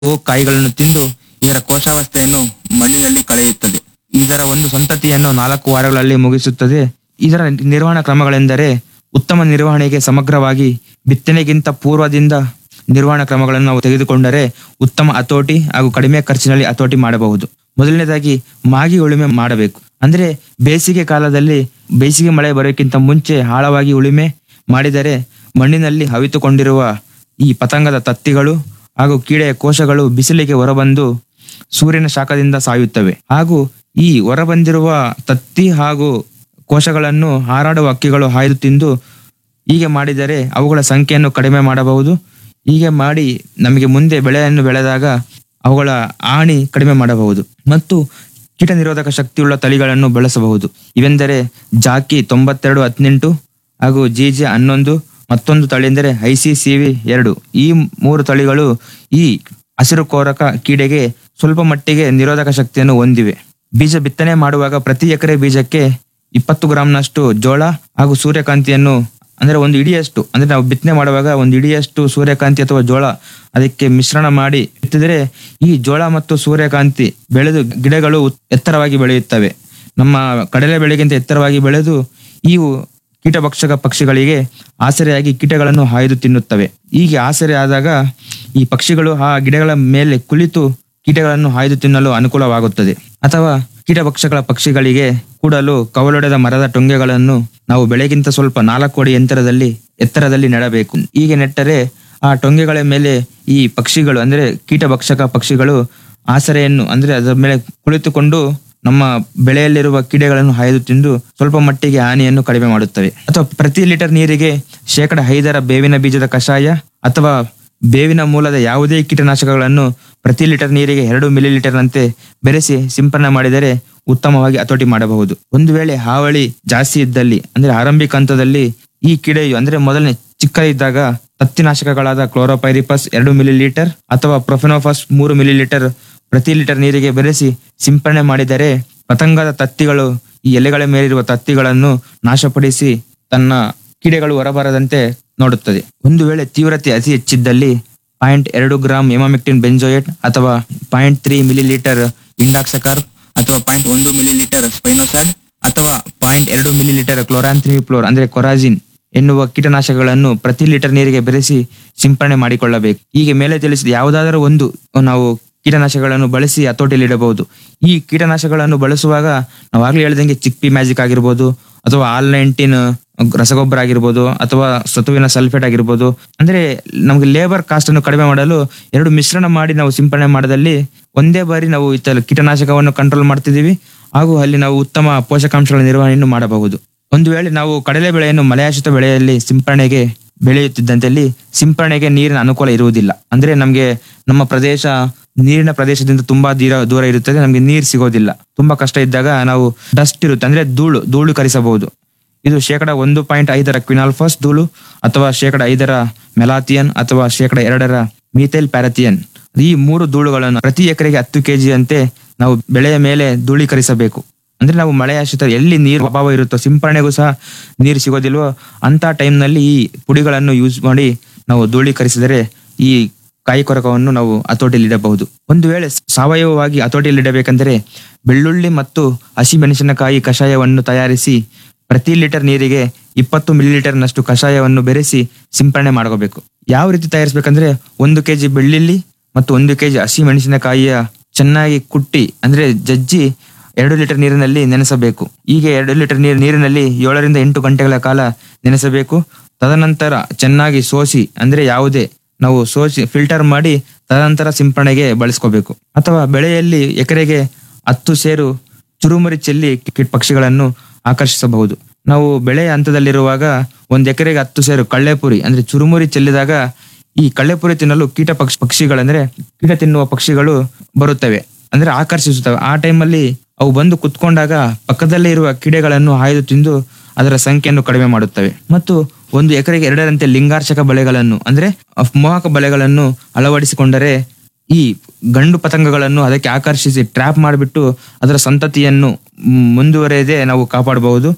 ಹೂ ಕಾಯಿಗಳನ್ನು ತಿಂದು ಇದರ ಕೋಶಾವಸ್ಥೆಯನ್ನು ಮಣ್ಣಿನಲ್ಲಿ ಕಳೆಯುತ್ತದೆ ಇದರ ಒಂದು ಸಂತತಿಯನ್ನು ನಾಲ್ಕು ವಾರಗಳಲ್ಲಿ ಮುಗಿಸುತ್ತದೆ ಇದರ ನಿರ್ವಹಣಾ ಕ್ರಮಗಳೆಂದರೆ ಉತ್ತಮ ನಿರ್ವಹಣೆಗೆ ಸಮಗ್ರವಾಗಿ ಬಿತ್ತನೆಗಿಂತ ಪೂರ್ವದಿಂದ ನಿರ್ವಹಣಾ ಕ್ರಮಗಳನ್ನು ನಾವು ತೆಗೆದುಕೊಂಡರೆ ಉತ್ತಮ ಹತೋಟಿ ಹಾಗೂ ಕಡಿಮೆ ಖರ್ಚಿನಲ್ಲಿ ಹತೋಟಿ ಮಾಡಬಹುದು ಮೊದಲನೇದಾಗಿ ಮಾಗಿ ಉಳುಮೆ ಮಾಡಬೇಕು ಅಂದ್ರೆ ಬೇಸಿಗೆ ಕಾಲದಲ್ಲಿ ಬೇಸಿಗೆ ಮಳೆ ಬರೋಕ್ಕಿಂತ ಮುಂಚೆ ಆಳವಾಗಿ ಉಳುಮೆ ಮಾಡಿದರೆ ಮಣ್ಣಿನಲ್ಲಿ ಅವಿತುಕೊಂಡಿರುವ ಈ ಪತಂಗದ ತತ್ತಿಗಳು ಹಾಗೂ ಕೀಡೆಯ ಕೋಶಗಳು ಬಿಸಿಲಿಗೆ ಹೊರಬಂದು ಸೂರ್ಯನ ಶಾಖದಿಂದ ಸಾಯುತ್ತವೆ ಹಾಗೂ ಈ ಹೊರಬಂದಿರುವ ತತ್ತಿ ಹಾಗೂ ಕೋಶಗಳನ್ನು ಹಾರಾಡುವ ಹಕ್ಕಿಗಳು ಹಾಯ್ದು ತಿಂದು ಹೀಗೆ ಮಾಡಿದರೆ ಅವುಗಳ ಸಂಖ್ಯೆಯನ್ನು ಕಡಿಮೆ ಮಾಡಬಹುದು ಹೀಗೆ ಮಾಡಿ ನಮಗೆ ಮುಂದೆ ಬೆಳೆಯನ್ನು ಬೆಳೆದಾಗ ಅವುಗಳ ಹಾನಿ ಕಡಿಮೆ ಮಾಡಬಹುದು ಮತ್ತು ಕೀಟ ನಿರೋಧಕ ಶಕ್ತಿಯುಳ್ಳ ತಳಿಗಳನ್ನು ಬೆಳೆಸಬಹುದು ಇವೆಂದರೆ ಜಾಕಿ ತೊಂಬತ್ತೆರಡು ಹದಿನೆಂಟು ಹಾಗೂ ಜಿಜೆ ಹನ್ನೊಂದು ಮತ್ತೊಂದು ತಳಿ ಎಂದರೆ ಐ ಸಿ ಸಿ ವಿ ಎರಡು ಈ ಮೂರು ತಳಿಗಳು ಈ ಹಸಿರು ಕೋರಕ ಕೀಡೆಗೆ ಸ್ವಲ್ಪ ಮಟ್ಟಿಗೆ ನಿರೋಧಕ ಶಕ್ತಿಯನ್ನು ಹೊಂದಿವೆ ಬೀಜ ಬಿತ್ತನೆ ಮಾಡುವಾಗ ಪ್ರತಿ ಎಕರೆ ಬೀಜಕ್ಕೆ ಇಪ್ಪತ್ತು ಗ್ರಾಂನಷ್ಟು ಜೋಳ ಹಾಗೂ ಸೂರ್ಯಕಾಂತಿಯನ್ನು ಅಂದ್ರೆ ಒಂದು ಇಡಿಯಷ್ಟು ಅಂದ್ರೆ ನಾವು ಬಿತ್ತನೆ ಮಾಡುವಾಗ ಒಂದು ಇಡಿಯಷ್ಟು ಸೂರ್ಯಕಾಂತಿ ಅಥವಾ ಜೋಳ ಅದಕ್ಕೆ ಮಿಶ್ರಣ ಮಾಡಿ ಬಿತ್ತಿದರೆ ಈ ಜೋಳ ಮತ್ತು ಸೂರ್ಯಕಾಂತಿ ಬೆಳೆದು ಗಿಡಗಳು ಎತ್ತರವಾಗಿ ಬೆಳೆಯುತ್ತವೆ ನಮ್ಮ ಕಡಲೆ ಬೆಳೆಗಿಂತ ಎತ್ತರವಾಗಿ ಬೆಳೆದು ಇವು ಕೀಟಭಕ್ಷಕ ಪಕ್ಷಿಗಳಿಗೆ ಆಸರೆಯಾಗಿ ಕೀಟಗಳನ್ನು ಹಾಯ್ದು ತಿನ್ನುತ್ತವೆ ಹೀಗೆ ಆಸರೆ ಆದಾಗ ಈ ಪಕ್ಷಿಗಳು ಆ ಗಿಡಗಳ ಮೇಲೆ ಕುಳಿತು ಕೀಟಗಳನ್ನು ಹಾಯ್ದು ತಿನ್ನಲು ಅನುಕೂಲವಾಗುತ್ತದೆ ಅಥವಾ ಕೀಟಭಕ್ಷಕಗಳ ಪಕ್ಷಿಗಳಿಗೆ ಕೂಡಲು ಕವಲೊಡೆದ ಮರದ ಟೊಂಗೆಗಳನ್ನು ನಾವು ಬೆಳೆಗಿಂತ ಸ್ವಲ್ಪ ನಾಲ್ಕು ಅಡಿ ಎತ್ತರದಲ್ಲಿ ಎತ್ತರದಲ್ಲಿ ನೆಡಬೇಕು ಹೀಗೆ ನೆಟ್ಟರೆ ಆ ಟೊಂಗೆಗಳ ಮೇಲೆ ಈ ಪಕ್ಷಿಗಳು ಅಂದ್ರೆ ಕೀಟಭಕ್ಷಕ ಪಕ್ಷಿಗಳು ಆಸರೆಯನ್ನು ಅಂದ್ರೆ ಅದರ ಮೇಲೆ ಕುಳಿತುಕೊಂಡು ನಮ್ಮ ಬೆಳೆಯಲ್ಲಿರುವ ಕೀಡೆಗಳನ್ನು ಹಾಯ್ದು ತಿಂದು ಸ್ವಲ್ಪ ಮಟ್ಟಿಗೆ ಹಾನಿಯನ್ನು ಕಡಿಮೆ ಮಾಡುತ್ತವೆ ಅಥವಾ ಪ್ರತಿ ಲೀಟರ್ ನೀರಿಗೆ ಶೇಕಡ ಐದರ ಬೇವಿನ ಬೀಜದ ಕಷಾಯ ಅಥವಾ ಬೇವಿನ ಮೂಲದ ಯಾವುದೇ ಕೀಟನಾಶಕಗಳನ್ನು ಪ್ರತಿ ಲೀಟರ್ ನೀರಿಗೆ ಎರಡು ಮಿಲಿ ಲೀಟರ್ನಂತೆ ಬೆರೆಸಿ ಸಿಂಪರಣೆ ಮಾಡಿದರೆ ಉತ್ತಮವಾಗಿ ಹತೋಟಿ ಮಾಡಬಹುದು ಒಂದು ವೇಳೆ ಹಾವಳಿ ಜಾಸ್ತಿ ಇದ್ದಲ್ಲಿ ಅಂದ್ರೆ ಆರಂಭಿಕ ಹಂತದಲ್ಲಿ ಈ ಕೀಡೆಯು ಅಂದ್ರೆ ಮೊದಲನೇ ಚಿಕ್ಕ ಇದ್ದಾಗ ತತ್ತಿನಾಶಕಗಳಾದ ಕ್ಲೋರೋಪೈರಿಪಸ್ ಎರಡು ಮಿಲಿ ಲೀಟರ್ ಅಥವಾ ಪ್ರೊಫೆನೋಫಸ್ ಮೂರು ಮಿಲಿ ಲೀಟರ್ ಪ್ರತಿ ಲೀಟರ್ ನೀರಿಗೆ ಬೆರೆಸಿ ಸಿಂಪರಣೆ ಮಾಡಿದರೆ ಪತಂಗದ ತತ್ತಿಗಳು ಈ ಎಲೆಗಳ ಮೇಲಿರುವ ತತ್ತಿಗಳನ್ನು ನಾಶಪಡಿಸಿ ತನ್ನ ಕೀಡೆಗಳು ಹೊರಬರದಂತೆ ನೋಡುತ್ತದೆ ಒಂದು ವೇಳೆ ತೀವ್ರತೆ ಅತಿ ಹೆಚ್ಚಿದ್ದಲ್ಲಿ ಪಾಯಿಂಟ್ ಎರಡು ಗ್ರಾಂ ಎಮಾಮಿಕ್ಟಿನ್ ಬೆಂಜೋಯೇಟ್ ಅಥವಾ point three millilitre indoxacarb ಅಥವಾ ಪಾಯಿಂಟ್ ಒಂದು ಮಿಲಿ ಲೀಟರ್ ಸ್ಪೈನೋಸಾಡ್ ಅಥವಾ ಪಾಯಿಂಟ್ ಎರಡು ಮಿಲಿ ಲೀಟರ್ ಕ್ಲೋರಾಂಥ್ರಿಪ್ಲೋರ್ ಅಂದ್ರೆ ಕೊರಾಜಿನ್ ಎನ್ನುವ ಕೀಟನಾಶಕಗಳನ್ನು ಪ್ರತಿ ಲೀಟರ್ ನೀರಿಗೆ ಬೆರೆಸಿ ಸಿಂಪರಣೆ ಮಾಡಿಕೊಳ್ಳಬೇಕು ಹೀಗೆ ಮೇಲೆ ತಿಳಿಸಿದ ಯಾವುದಾದರೂ ಒಂದು ನಾವು ಕೀಟನಾಶಕಗಳನ್ನು ಬಳಸಿ ಹತೋಟಿಯಲ್ಲಿಡಬಹುದು ಈ ಕೀಟನಾಶಕಗಳನ್ನು ಬಳಸುವಾಗ ನಾವು ಆಗ್ಲೇ ಹೇಳ್ದಂಗೆ ಚಿಕ್ಪಿ ಮ್ಯಾಜಿಕ್ ಆಗಿರ್ಬೋದು ಅಥವಾ ಆಲ್ ನೈನ್ಟೀನ್ ರಸಗೊಬ್ಬರ ಆಗಿರ್ಬೋದು ಅಥವಾ ಸತುವಿನ ಸಲ್ಫೇಟ್ ಆಗಿರ್ಬೋದು ಅಂದ್ರೆ ನಮಗೆ ಲೇಬರ್ ಕಾಸ್ಟ್ ಅನ್ನು ಕಡಿಮೆ ಮಾಡಲು ಎರಡು ಮಿಶ್ರಣ ಮಾಡಿ ನಾವು ಸಿಂಪರಣೆ ಮಾಡದಲ್ಲಿ ಒಂದೇ ಬಾರಿ ನಾವು ಇತ್ತ ಕೀಟನಾಶಕವನ್ನು ಕಂಟ್ರೋಲ್ ಮಾಡ್ತಿದೀವಿ ಹಾಗೂ ಅಲ್ಲಿ ನಾವು ಉತ್ತಮ ಪೋಷಕಾಂಶಗಳ ನಿರ್ವಹಣೆಯನ್ನು ಮಾಡಬಹುದು ಒಂದು ವೇಳೆ ನಾವು ಕಡಲೆ ಬೆಳೆಯನ್ನು ಮಳೆಯಾಶ್ರಿತ ಬೆಳೆಯಲ್ಲಿ ಸಿಂಪರಣೆಗೆ ಬೆಳೆಯುತ್ತಿದ್ದಂತೆಲ್ಲಿ ಸಿಂಪರಣೆಗೆ ನೀರಿನ ಅನುಕೂಲ ಇರುವುದಿಲ್ಲ ಅಂದ್ರೆ ನಮಗೆ ನಮ್ಮ ಪ್ರದೇಶ ನೀರಿನ ಪ್ರದೇಶದಿಂದ ತುಂಬಾ ದೂರ ದೂರ ಇರುತ್ತದೆ ನಮಗೆ ನೀರು ಸಿಗೋದಿಲ್ಲ ತುಂಬಾ ಕಷ್ಟ ಇದ್ದಾಗ ನಾವು ಡಸ್ಟ್ ಇರುತ್ತೆ ಅಂದ್ರೆ ಧೂಳು ಧೂಳು ಕರಿಸಬಹುದು ಇದು ಶೇಕಡ ಒಂದು ಪಾಯಿಂಟ್ ಐದರ ಕ್ವಿನಾಲ್ಫಾಸ್ ಧೂಳು ಅಥವಾ ಶೇಕಡ ಐದರ ಮೆಲಾಥಿಯನ್ ಅಥವಾ ಶೇಕಡ ಎರಡರ ಮೀಥೈಲ್ ಪ್ಯಾರಥಿಯನ್ ಈ ಮೂರು ಧೂಳುಗಳನ್ನು ಪ್ರತಿ ಎಕರೆಗೆ ಹತ್ತು ಕೆಜಿ ಅಂತೆ ನಾವು ಬೆಳೆಯ ಮೇಲೆ ಧೂಳೀಕರಿಸಬೇಕು ಅಂದ್ರೆ ನಾವು ಮಳೆ ಆಶ್ರಿತ ಎಲ್ಲಿ ನೀರು ಅಭಾವ ಇರುತ್ತೋ ಸಿಂಪರಣೆಗೂ ಸಹ ನೀರು ಸಿಗೋದಿಲ್ವೋ ಅಂತ ಟೈಮ್ನಲ್ಲಿ ಈ ಪುಡಿಗಳನ್ನು ಯೂಸ್ ಮಾಡಿ ನಾವು ಧೂಳೀಕರಿಸಿದರೆ ಈ ಕಾಯಿ ಕೊರಕವನ್ನು ನಾವು ಹತೋಟಿಯಲ್ಲಿಡಬಹುದು ಒಂದು ವೇಳೆ ಸಾವಯವವಾಗಿ ಹತೋಟಿಯಲ್ಲಿಡಬೇಕೆಂದರೆ ಬೆಳ್ಳುಳ್ಳಿ ಮತ್ತು ಹಸಿಮೆಣಸಿನಕಾಯಿ ಕಷಾಯವನ್ನು ತಯಾರಿಸಿ ಪ್ರತಿ ಲೀಟರ್ ನೀರಿಗೆ ಇಪ್ಪತ್ತು ಮಿಲಿ ಲೀಟರ್ನಷ್ಟು ಕಷಾಯವನ್ನು ಬೆರೆಸಿ ಸಿಂಪರಣೆ ಮಾಡ್ಕೋಬೇಕು ಯಾವ ರೀತಿ ತಯಾರಿಸಬೇಕಂದ್ರೆ ಒಂದು ಕೆಜಿ ಬೆಳ್ಳುಳ್ಳಿ ಮತ್ತು ಒಂದು ಕೆಜಿ ಹಸಿ ಮೆಣಸಿನಕಾಯಿಯ ಚೆನ್ನಾಗಿ ಕುಟ್ಟಿ ಅಂದ್ರೆ ಜಜ್ಜಿ ಎರಡು ಲೀಟರ್ ನೀರಿನಲ್ಲಿ ನೆನೆಸಬೇಕು ಹೀಗೆ ಎರಡು ಲೀಟರ್ ನೀರು ನೀರಿನಲ್ಲಿ ಏಳರಿಂದ ಎಂಟು ಗಂಟೆಗಳ ಕಾಲ ನೆನೆಸಬೇಕು ತದನಂತರ ಚೆನ್ನಾಗಿ ಸೋಸಿ ಅಂದ್ರೆ ಯಾವುದೇ ನಾವು ಸೋಸಿ ಫಿಲ್ಟರ್ ಮಾಡಿ ತದನಂತರ ಸಿಂಪರಣೆಗೆ ಬಳಸ್ಕೋಬೇಕು ಅಥವಾ ಬೆಳೆಯಲ್ಲಿ ಎಕರೆಗೆ ಹತ್ತು ಸೇರು ಚುರುಮುರಿ ಚೆಲ್ಲಿ ಕೀಟ ಪಕ್ಷಿಗಳನ್ನು ಆಕರ್ಷಿಸಬಹುದು ನಾವು ಬೆಳೆ ಹಂತದಲ್ಲಿರುವಾಗ ಒಂದ್ ಎಕರೆಗೆ ಹತ್ತು ಸೇರು ಕಳ್ಳೆಪುರಿ ಅಂದ್ರೆ ಚುರುಮುರಿ ಚೆಲ್ಲಿದಾಗ ಈ ಕಳ್ಳೆಪುರಿ ತಿನ್ನಲು ಕೀಟ ಪಕ್ಷ ಪಕ್ಷಿಗಳಂದ್ರೆ ಕೀಟ ತಿನ್ನುವ ಪಕ್ಷಿಗಳು ಬರುತ್ತವೆ ಅಂದ್ರೆ ಆಕರ್ಷಿಸುತ್ತವೆ ಆ ಟೈಮಲ್ಲಿ ಅವು ಬಂದು ಕುತ್ಕೊಂಡಾಗ ಪಕ್ಕದಲ್ಲೇ ಇರುವ ಕೀಡೆಗಳನ್ನು ಆಯ್ದು ತಿಂದು ಅದರ ಸಂಖ್ಯೆಯನ್ನು ಕಡಿಮೆ ಮಾಡುತ್ತವೆ ಮತ್ತು ಒಂದು ಎಕರೆಗೆ ಎರಡರಂತೆ ಲಿಂಗಾರ್ಚಕ ಬಲೆಗಳನ್ನು ಅಂದ್ರೆ ಮೋಹಕ ಬಲೆಗಳನ್ನು ಅಳವಡಿಸಿಕೊಂಡರೆ ಈ ಗಂಡು ಪತಂಗಗಳನ್ನು ಅದಕ್ಕೆ ಆಕರ್ಷಿಸಿ ಟ್ರ್ಯಾಪ್ ಮಾಡಿಬಿಟ್ಟು ಅದರ ಸಂತತಿಯನ್ನು ಮ್, ಮುಂದುವರೆಯದೆ ನಾವು ಕಾಪಾಡಬಹುದು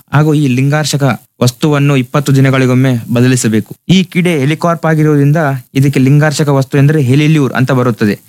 ಹಾಗೂ ಈ ಲಿಂಗಾರ್ಷಕ ವಸ್ತುವನ್ನು ಇಪ್ಪತ್ತು ದಿನಗಳಿಗೊಮ್ಮೆ ಬದಲಿಸಬೇಕು ಈ ಕೀಡೆ ಹೆಲಿಕಾರ್ಪ್ ಆಗಿರುವುದರಿಂದ ಇದಕ್ಕೆ ಲಿಂಗಾರ್ಷಕ ವಸ್ತು ಎಂದರೆ ಹೆಲಿಲ್ಯೂರ್ ಅಂತ ಬರುತ್ತದೆ